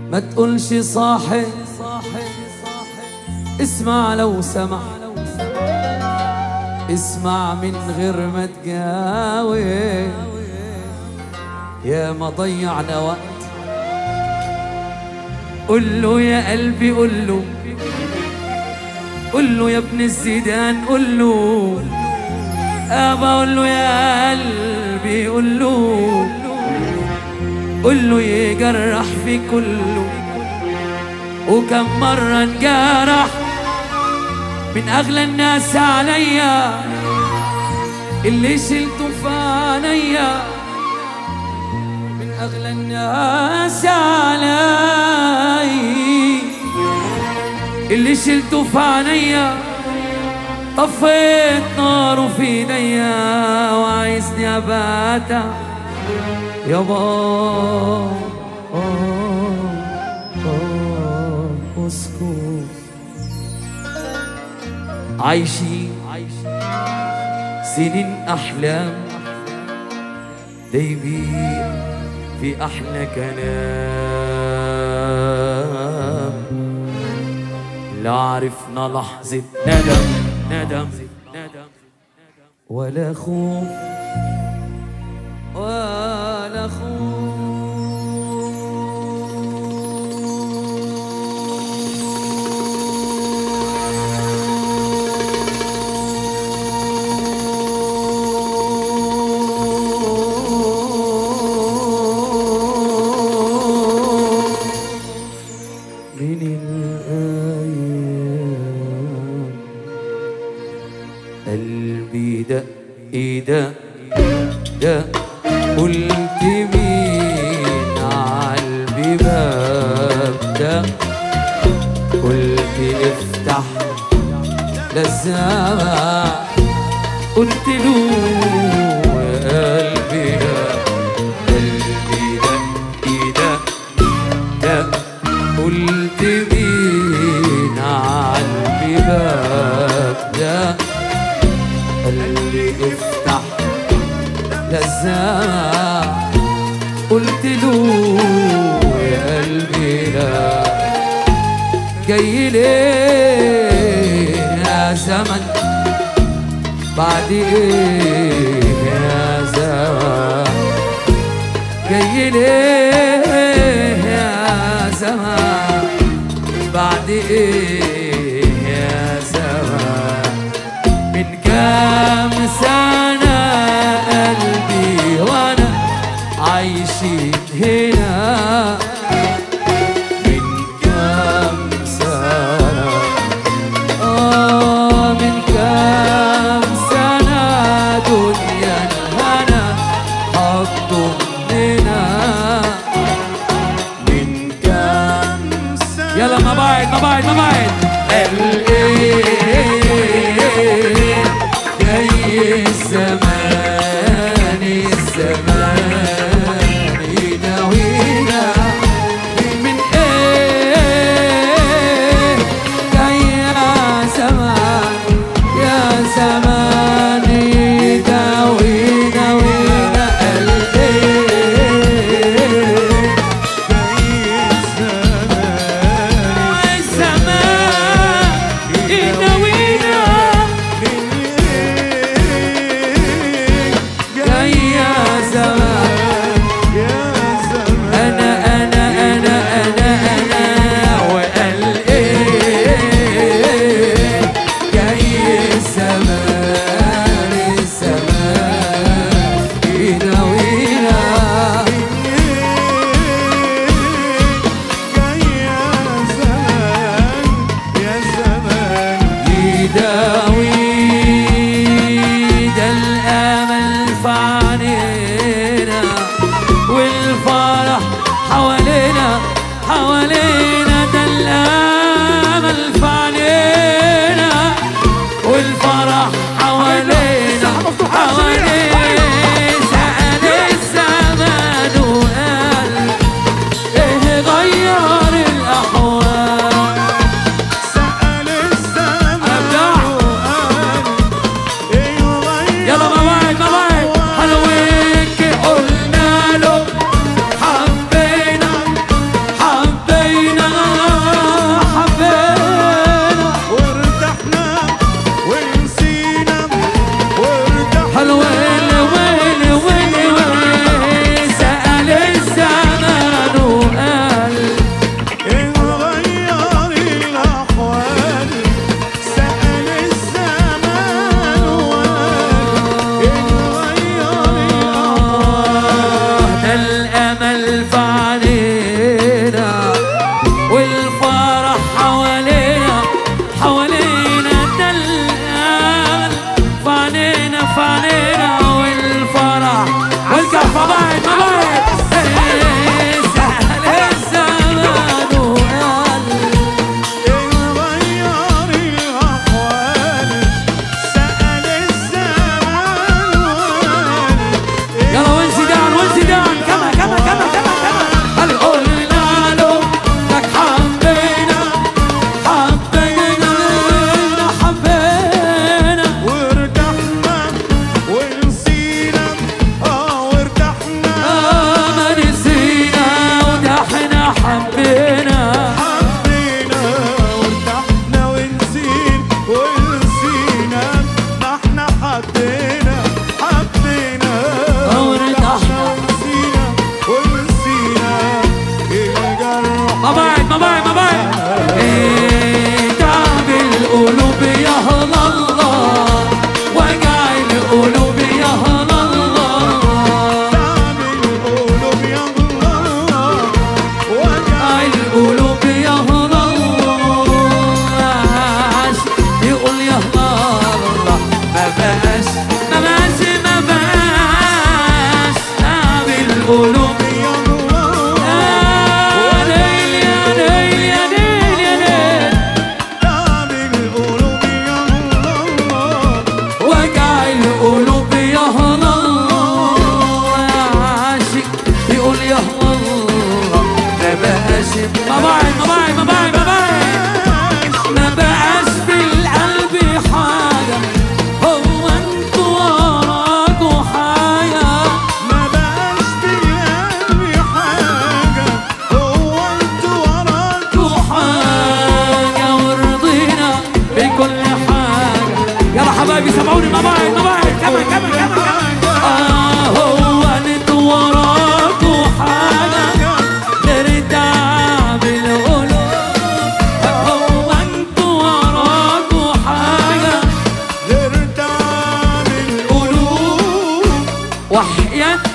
ما تقولش صاحي اسمع لو سمع اسمع من غير ما تجاوب يا ما ضيعنا وقت قول له يا قلبي قول له قول له يا ابن الزيدان قول له ابا قول له يا قلبي قول له قول له يجرح في كله وكم مرة انجرح من أغلى الناس عليا اللي شلته في عينيا من أغلى الناس علي اللي شلته في عينيا طفيت ناره في ايديا وعايزني اباتع يابا اسكت عايشين سنين احلام دايبين في احلى كلام لا عرفنا لحظة ندم ندم ولا خوف ولا خوف من الأيام قلبي دق دق دق قلت مين عالباب دق قلت افتح للسما قلت له يا قلبي يا قلبي دق دق دق قلت مين عالباب دق قلبي افتح للسما قلت له يا قلبي لا جاي ليه يا زمن بعد ايه يا زمن جاي ليه يا زمان بعد ايه يا زمان من كام سنة قلبي وانا عايشين هنا من كام سنة آه من كام سنة دنيا الهنا حطوا مننا من كام يلا ما بعد ما بعد ما بعد الايه جاي الزمان الزمان يداوينا من ايه جاي يا زمان يا زمان يداوينا وينا الايه الزمان يداوينا جاي يا زمان انا انا انا انا انا وقال ايه جاي الزمان الزمان يداوينا يداوي ده الامل في عينينا والفرح حوالينا حوالينا ده الامل في عينينا والفرح حوالينا حوالينا سأل الزمان وقال ايه غير الاحوال ابدع حبايبي سمعوني ما بعد ما بعد كمان كمان كمان كمان آه هو انتوا وراكوا حاجة غير تعب القلوب هو انتوا وراكوا حاجة غير تعب القلوب وحياة